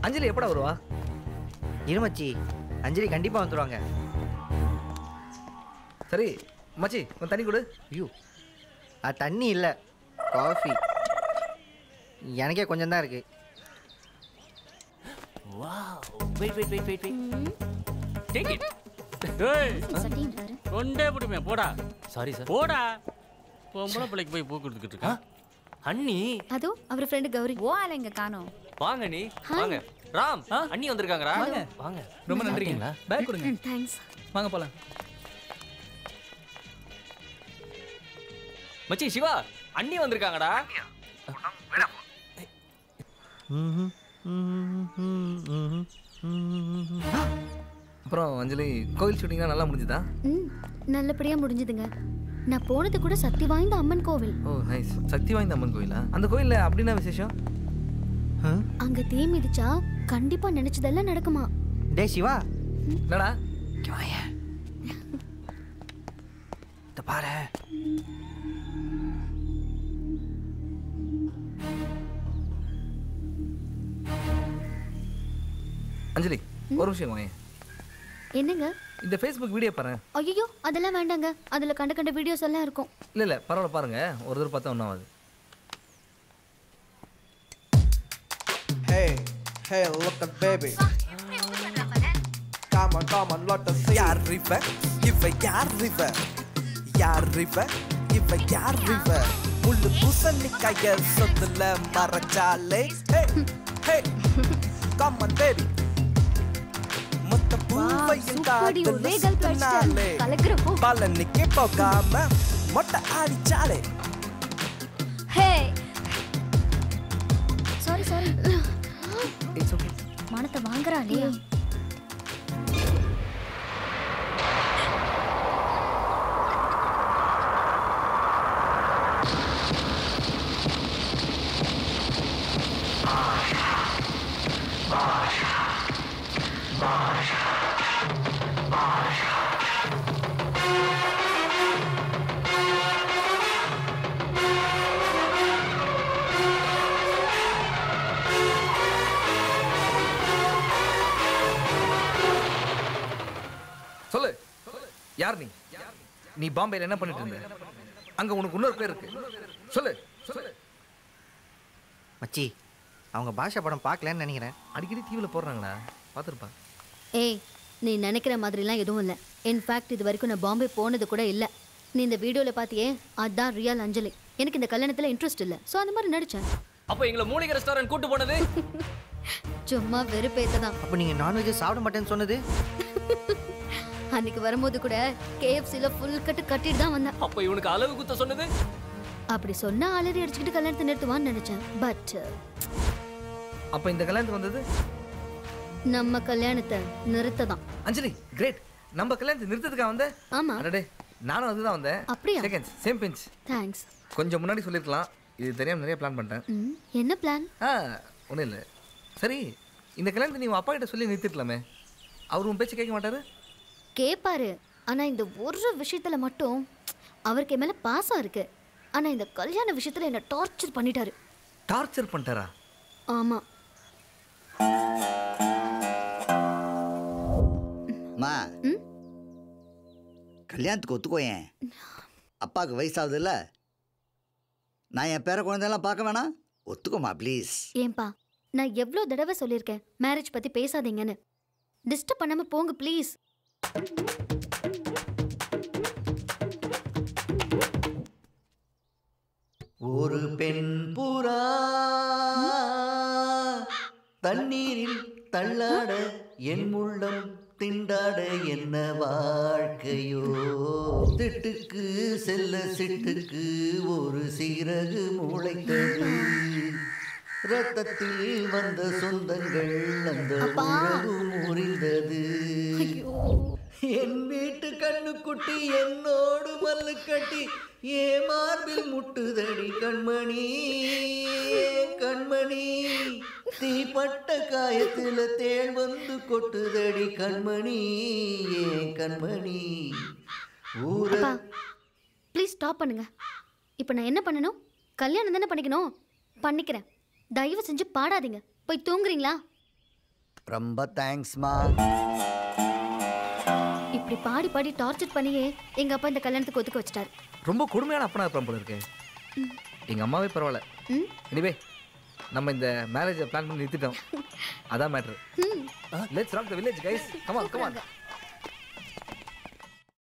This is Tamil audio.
அஞ்சலி எப்படா வருவா இருமச்சி அஞ்சலி கண்டிப்பாக வந்துடுவாங்க சரி மச்சி கொஞ்சம் தண்ணி கொடு ஐயோ அது தண்ணி இல்லை காஃபி எனக்கே கொஞ்சம் தான் இருக்கு wait wait wait wait take it ஏய் சட்டின்னு பாரு கொண்டே பிடிமே போடா சாரி சார் போடா பொம்பளை பிள்ளைக்கு போய் பூ கொடுத்துக்கிட்டு இருக்கேன் அண்ணி அதோ அவர் ஃப்ரெண்டு கௌரி ஓ ஆள இங்க காணோம் வாங்க நீ வாங்க ராம் அண்ணி வந்திருக்காங்கடா வாங்க ரொம்ப நன்றிங்க பேக் கொடுங்க தேங்க்ஸ் வாங்க போலாம் மச்சி சிவா அண்ணி வந்திருக்காங்கடா அப்புறம் அஞ்சலி கோயில் ஷூட்டிங்லாம் நல்லா முடிஞ்சுதா ம் நல்லபடியா முடிஞ்சதுங்க நான் போனது கூட சக்தி வாய்ந்த அம்மன் கோவில் ஓ நைஸ் சக்தி வாய்ந்த அம்மன் கோயிலா அந்த கோயிலில் அப்படின்னா விசேஷம் அங்க தீ மிதிச்சா கண்டிப்பா நினைச்சதெல்லாம் நடக்குமா டே சிவா என்னடா இந்த பாரு அஞ்சலி ஒரு விஷயம் வாங்க என்னங்க இந்த ஃபேஸ்புக் வீடியோ பாரு ஐயோ அதெல்லாம் வேண்டாங்க அதுல கண்ட கண்ட வீடியோஸ் எல்லாம் இருக்கும் இல்லை இல்லை பரவாயில்ல பாருங்க ஒரு தடவை பார்த்தா ஒன்றும் ஆகுது Hey, hey, look at baby. Come on, come on, let us see. யார் river? இவ யார் river? யார் river? இவ யார் river? முள்ளு பூசணிக்காய சொத்துல மறைச்சாலே Hey, hey, come on, baby. மொத்த பூவையும் சூப்பர்டி, காதுல ஒரே கல் சுத்தினாலே. படிச்சிட்டேன். கலக்குறப்போ. பழனிக்கு போகாம மொட்டை ஆடிச்சாலே hey sorry sorry it's okay மானத்தை வாங்குறா இல்லையா சொல்லு யார் நீ நீ பாம்பேல என்ன பண்ணிட்டு இருந்த அங்க உனக்கு இன்னொரு பேர் இருக்கு சொல்லு சொல்லு மச்சி அவங்க பாஷா படம் பார்க்கலன்னு நினைக்கிறேன் அடிக்கடி டிவியில் போடுறாங்களா பார்த்துருப்பா ஏய் நீ நினைக்கிற மாதிரிலாம் எதுவும் இல்லை இன்ஃபேக்ட் இது வரைக்கும் நான் பாம்பே போனது கூட இல்லை நீ இந்த வீடியோவில் பார்த்தியே அதான் ரியல் அஞ்சலி எனக்கு இந்த கல்யாணத்தில் இன்ட்ரெஸ்ட் இல்லை ஸோ அந்த மாதிரி நடித்தேன் அப்போ எங்களை மூலிகை ரெஸ்டாரண்ட் கூட்டு போனது சும்மா வெறுப்பேத்த தான் அப்போ நீங்கள் நான்வெஜ் சாப்பிட மாட்டேன்னு சொன்னது அன்னைக்கு வரும்போது கூட கேஎஃப்சியில் ஃபுல் கட்டு கட்டிட்டு தான் வந்தேன் அப்போ இவனுக்கு அளவு குத்த சொன்னது அப்படி சொன்னா அலறி அடிச்சுக்கிட்டு கல்யாணத்தை நிறுத்துவான்னு நினைச்சேன் பட் அப்போ இந்த கல்யாணத்துக்கு வந்தது நம்ம கல்யாணத்தை நிறுத்த தான் அஞ்சலி கிரேட் நம்ம கல்யாணத்தை நிறுத்ததுக்காக வந்த ஆமா அடடே நானும் அதுதான் வந்தேன் அப்படியா? செகண்ட்ஸ் சேம் பெஞ்ச் தேங்க்ஸ் கொஞ்சம் முன்னாடி சொல்லியிருக்கலாம் இது தெரியாம நிறைய பிளான் பண்ணிட்டேன் ம் என்ன பிளான் ஆ ஒன்றும் இல்லை சரி இந்த கல்யாணத்தை நீ உன் அப்பா கிட்ட சொல்லி நிறுத்திருக்கலாமே அவர் உன் பேச்சு கேட்க மாட்டாரு கேட்பாரு ஆனா இந்த ஒரு விஷயத்துல மட்டும் அவருக்கு என் மேல பாசம் இருக்கு ஆனா இந்த கல்யாண விஷயத்துல என்ன டார்ச்சர் பண்ணிட்டாரு டார்ச்சர் பண்ணிட்டாரா ஆமா அம்மா கல்யாணத்துக்கு ஒத்துக்கோயேன் அப்பாவுக்கு வயசாகுதுல்ல நான் என் பேர குழந்தையெல்லாம் பார்க்க வேணாம் ஒத்துக்கோமா ப்ளீஸ் ஏன்பா நான் எவ்வளோ தடவை சொல்லியிருக்கேன் மேரேஜ் பத்தி பேசாதீங்கன்னு டிஸ்டர்ப் பண்ணாம போங்க ப்ளீஸ் ஒரு பெண் புறா தண்ணீரில் தள்ளாட என் உள்ளம் திண்டாட என்ன வாழ்க்கையோ திட்டுக்கு செல்ல சிட்டுக்கு ஒரு சீரகு முளைத்தது ரத்தத்தில் வந்த சொந்தங்கள் அந்த உறவு முறிந்தது என் வீட்டு கண்ணுக்குட்டி என்னோடு மல்லு கட்டி ஏ மார்பில் முட்டுதடி கண்மணி கண்மணி தீப்பட்ட காயத்துல தேள் வந்து கொட்டுதடி கண்மணி ஏன் கண்மணி ஊர அப்பா ப்ளீஸ் ஸ்டாப் பண்ணுங்க இப்போ நான் என்ன பண்ணணும் கல்யாணம் தானே பண்ணிக்கணும் பண்ணிக்கிறேன் தயவு செஞ்சு பாடாதீங்க போய் தூங்குறீங்களா ரொம்ப தேங்க்ஸ்மா இப்படி பாடி பாடி டார்ச்சர் பண்ணியே எங்க அப்பா இந்த கல்யாணத்துக்கு ஒத்துக்க வச்சிட்டாரு ரொம்ப கொடுமையான அப்பனா இருப்பான் போல இருக்கு எங்க அம்மாவே பரவாயில்ல ம் எனிவே நம்ம இந்த மேரேஜை பிளான் பண்ணி நிறுத்திட்டோம் அதான் matter let's rock the village guys come on come on